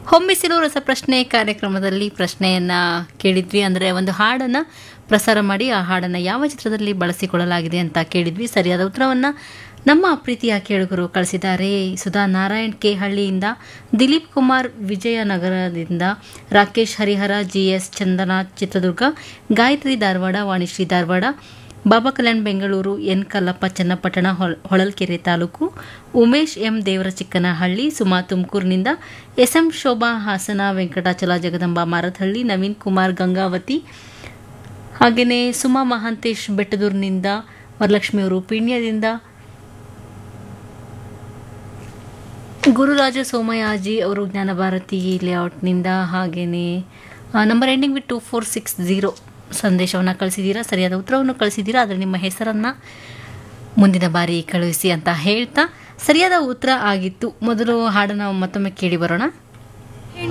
ಹೊಮ್ಮಿಸಿಲು ರಸಪ್ರಶ್ನೆ ಕಾರ್ಯಕ್ರಮದಲ್ಲಿ ಪ್ರಶ್ನೆಯನ್ನು ಕೇಳಿದ್ವಿ ಅಂದರೆ ಒಂದು ಹಾಡನ್ನು ಪ್ರಸಾರ ಮಾಡಿ ಆ ಹಾಡನ್ನು ಯಾವ ಚಿತ್ರದಲ್ಲಿ ಬಳಸಿಕೊಳ್ಳಲಾಗಿದೆ ಅಂತ ಕೇಳಿದ್ವಿ ಸರಿಯಾದ ಉತ್ತರವನ್ನು ನಮ್ಮ ಪ್ರೀತಿಯ ಕೇಳುಗರು ಕಳಿಸಿದ್ದಾರೆ ಸುಧಾ ನಾರಾಯಣ್ ಕೆ ಹಳ್ಳಿಯಿಂದ ದಿಲೀಪ್ ಕುಮಾರ್ ವಿಜಯನಗರದಿಂದ Rakesh Harihara G S Chandana Chitradurga Gayathri Dharwad Vanishree Dharwad Baba Kalyan Bengaluru N Kallappa Channapatna ಹೊಳ್ ಹೊಳಲ್ಕೆರೆ ತಾಲೂಕು ಉಮೇಶ್ ಎಂ ದೇವರ ಚಿಕ್ಕನಹಳ್ಳಿ ಸುಮಾ ತುಮಕೂರಿನಿಂದ ಎಸ್ ಎಂ ಶೋಭಾ ಹಾಸನ ವೆಂಕಟಾಚಲ ಜಗದಂಬ ಮಾರಥಹಳ್ಳಿ ನವೀನ್ ಕುಮಾರ್ ಗಂಗಾವತಿ ಹಾಗೆಯೇ ಸುಮಾ ಮಹಾಂತೇಶ್ ಬೆಟ್ಟದೂರಿನಿಂದ ವರಲಕ್ಷ್ಮಿ ಅವರು ಪೀಣ್ಯದಿಂದ ಗುರುರಾಜ ಸೋಮಯಾಜಿ ಅವರು ಜ್ಞಾನಭಾರತಿ ಲೇಔಟ್ನಿಂದ ಹಾಗೆಯೇ number ending with two four six zero ಸಂದೇಶವನ್ನು ಕಳಿಸಿದ್ದೀರಾ ಸರಿಯಾದ ಉತ್ತರವನ್ನು ಕಳಿಸಿದ್ದೀರಾ ಆದರೆ ನಿಮ್ಮ ಹೆಸರನ್ನು ಮುಂದಿನ ಬಾರಿ ಕಳುಹಿಸಿ ಅಂತ ಹೇಳ್ತಾ ಸರಿಯಾದ ಉತ್ತರ ಆಗಿತ್ತು ಮೊದಲು ಹಾಡನ್ನು ಮತ್ತೊಮ್ಮೆ ಕೇಳಿ ಬರೋಣ